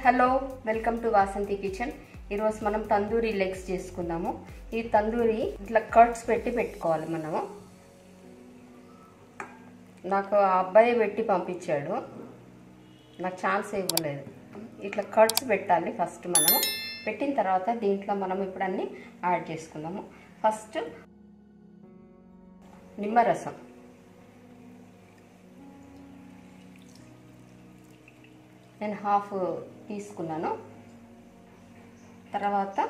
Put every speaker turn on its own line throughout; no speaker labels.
hello welcome to Vasanthi kitchen ఈరోజు మనం tandoori legs చేసుకుందాము ఈ తందూరి ఇట్లా కట్స్ పెట్టి పెట్టుకోవాలి మనము నాకు ఆ అబ్బాయి పెట్టి పంపించాడు నాకు ఛాన్స్ ఇవ్వలేదు ఇట్లా కట్స్ పెట్టాలి ఫస్ట్ మనము పెట్టిన తర్వాత దీంట్లో మనం ఇప్పుడు అన్ని యాడ్ చేసుకుందాము ఫస్ట్ నిమ్మరసం నేను హాఫ్ తీసుకున్నాను తర్వాత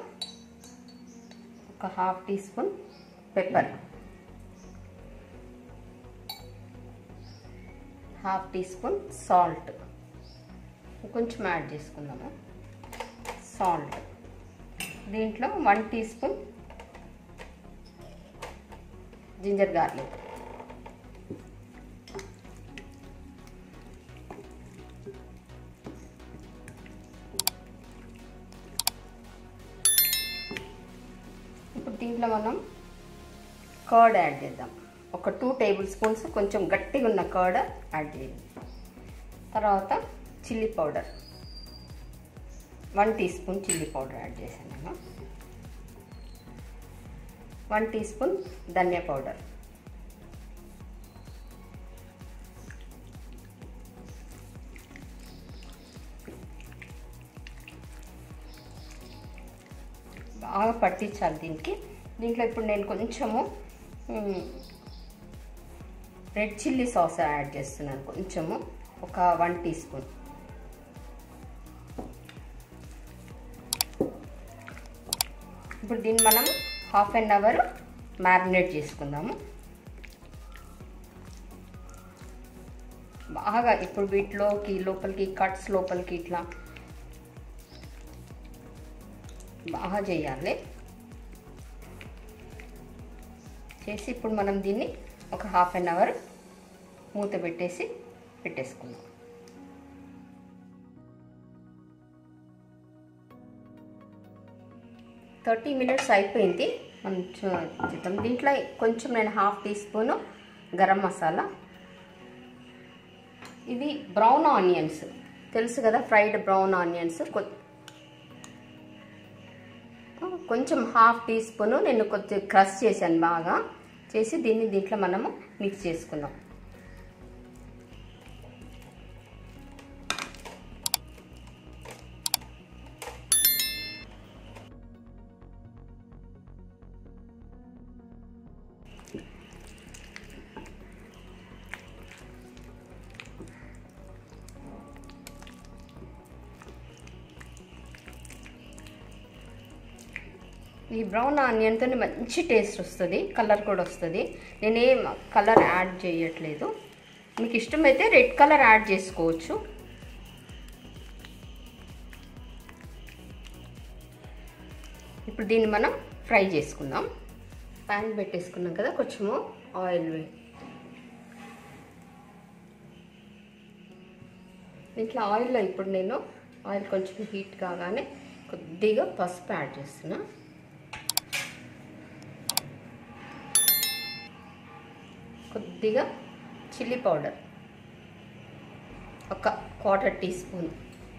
ఒక half teaspoon pepper half teaspoon salt కొంచెం యాడ్ చేసుకుందాము సాల్ట్ దీంట్లో one teaspoon ginger garlic ఇప్పుడు దీంట్లో మనం కర్డ్ యాడ్ చేద్దాం ఒక టూ టేబుల్ స్పూన్స్ కొంచెం గట్టిగా ఉన్న కర్డ్ యాడ్ చేయండి తర్వాత chilli powder one teaspoon chilli powder add చేశాను నేను one teaspoon dhania powder బాగా పట్టించాలి దీనికి దీంట్లో ఇప్పుడు నేను కొంచెము రెడ్ చిల్లీ సాస్ యాడ్ చేస్తున్నాను కొంచెము ఒక వన్ టీ స్పూన్ ఇప్పుడు దీన్ని మనం హాఫ్ అన్ అవర్ మ్యారినేట్ చేసుకుందాము బాగా ఇప్పుడు వీటిలోకి లోపలికి కట్స్ లోపలికి ఇట్లా బాగా చేయాలి చేసి ఇప్పుడు మనం దీన్ని ఒక హాఫ్ అన్ అవర్ మూత పెట్టేసి పెట్టేసుకుందాం థర్టీ మినిట్స్ అయిపోయింది మనం చూద్దాం దీంట్లో కొంచెం నేను half teaspoon garam masala ఇది బ్రౌన్ ఆనియన్స్ తెలుసు కదా ఫ్రైడ్ బ్రౌన్ ఆనియన్స్ కొంచెం హాఫ్ టీ స్పూన్ నేను కొంచెం క్రష్ చేశాను బాగా చేసి దీన్ని దీంట్లో మనము మిక్స్ చేసుకుందాం ఈ బ్రౌన్ ఆనియన్తో మంచి టేస్ట్ వస్తుంది కలర్ కూడా వస్తుంది నేనేం కలర్ యాడ్ చేయట్లేదు మీకు ఇష్టమైతే రెడ్ కలర్ యాడ్ చేసుకోవచ్చు ఇప్పుడు దీన్ని మనం ఫ్రై చేసుకుందాం ప్యాన్ పెట్టేసుకున్నాం కదా కొంచెము ఆయిల్ దీంట్లో ఆయిల్లో ఇప్పుడు నేను ఆయిల్ కొంచెం హీట్ కాగానే కొద్దిగా పసుపు యాడ్ చేస్తున్నా కొద్దిగా చిల్లీ పౌడర్ ఒక క్వార్టర్ టీ స్పూన్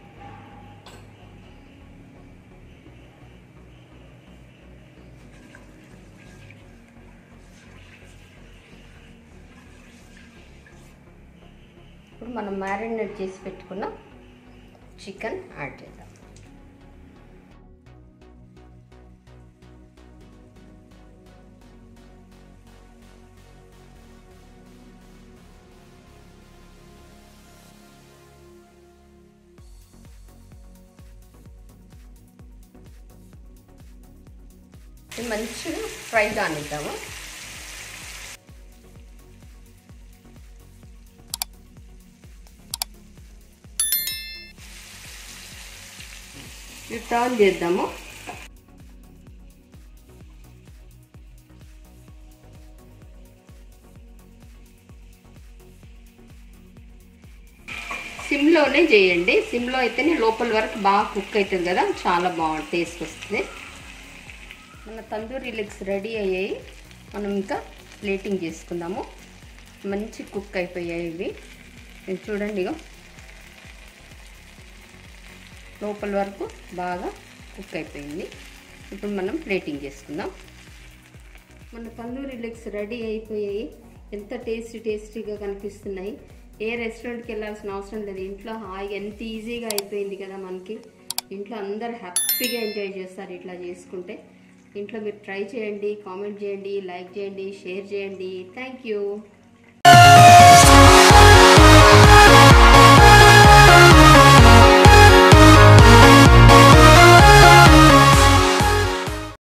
ఇప్పుడు మనం మ్యారినేట్ చేసి పెట్టుకున్న చికెన్ యాడ్ చేద్దాం మంచిగా ఫ్రై కానిద్దాము టర్న్ చేద్దాము సిమ్లోనే చేయండి సిమ్లో అయితేనే లోపల వరకు బాగా కుక్ అవుతుంది కదా చాలా బాగుంది టేస్ట్ వస్తుంది మన తందూరి లెగ్స్ రెడీ అయ్యాయి మనం ఇంకా ప్లేటింగ్ చేసుకుందాము మంచి కుక్ అయిపోయాయి ఇవి ఇది చూడండి ఇగో లోపల వరకు బాగా కుక్ అయిపోయింది ఇప్పుడు మనం ప్లేటింగ్ చేసుకుందాం మన తందూరి లెగ్స్ రెడీ అయిపోయాయి ఎంత టేస్టీ టేస్టీగా కనిపిస్తున్నాయి ఏ రెస్టారెంట్కి వెళ్ళాల్సిన అవసరం లేదు ఇంట్లో హాయిగా ఎంత ఈజీగా అయిపోయింది కదా మనకి ఇంట్లో అందరు హ్యాపీగా ఎంజాయ్ చేస్తారు ఇట్లా చేసుకుంటే ఇంట్లో మీరు ట్రై చేయండి కామెంట్ చేయండి లైక్ చేయండి షేర్ చేయండి థ్యాంక్ యూ